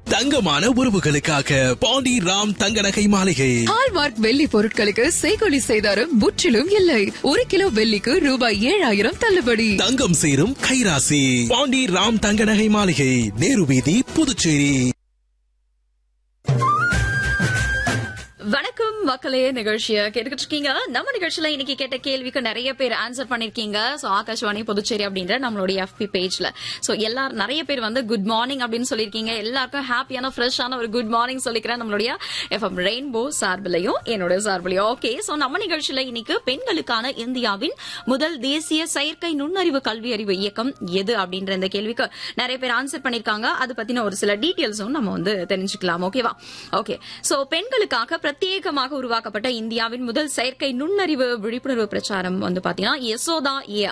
தங்கமான உறவுகளுக்காக பாண்டி ராம் தங்க நகை மாளிகை ஹால்மார்க் வெள்ளி பொருட்களுக்கு செய்கொலி செய்தாரும் முற்றிலும் இல்லை ஒரு கிலோ வெள்ளிக்கு ரூபாய் ஏழாயிரம் தள்ளுபடி தங்கம் சேரும் கைராசி பாண்டி ராம் தங்க நகை மாளிகை நேரு வீதி புதுச்சேரி வணக்கம் மக்களே நிகழ்ச்சியை கேட்டுக்கிட்டு இருக்கீங்க நம்ம நிகழ்ச்சியில இன்னைக்கு கேட்ட கேள்விக்கு நிறைய பேர் ஆன்சர் பண்ணிருக்கீங்க சோ ஆகாஷ்வாணி புதுச்சேரி அப்படின்ற நம்மளுடைய எஃபி பேஜ்ல சோ எல்லாரும் நிறைய பேர் வந்து குட் மார்னிங் அப்படின்னு சொல்லியிருக்கீங்க எல்லாருக்கும் ஹாப்பியான ஃப்ரெஷ்ஷான ஒரு குட் மார்னிங் சொல்லிக்கிறேன் நம்மளுடைய எஃப்எம் ரெயின்போ சார்பிலையும் என்னோட சார்பிலையும் ஓகே சோ நம்ம நிகழ்ச்சியில இன்னைக்கு பெண்களுக்கான இந்தியாவின் முதல் தேசிய செயற்கை நுண்ணறிவு கல்வி அறிவு இயக்கம் எது அப்படின்ற இந்த கேள்விக்கு நிறைய பேர் ஆன்சர் பண்ணிருக்காங்க அது பத்தின ஒரு சில டீட்டெயில்ஸும் நம்ம வந்து தெரிஞ்சுக்கலாம் ஓகேவா ஓகே சோ பெண்களுக்காக பிரத்யேகமாக உருவாக்கப்பட்ட இந்தியாவின் முதல் செயற்கை நுண்ணறிவு விழிப்புணர்வு பிரச்சாரம் வந்து பாத்தீங்கன்னா யசோதா ஏ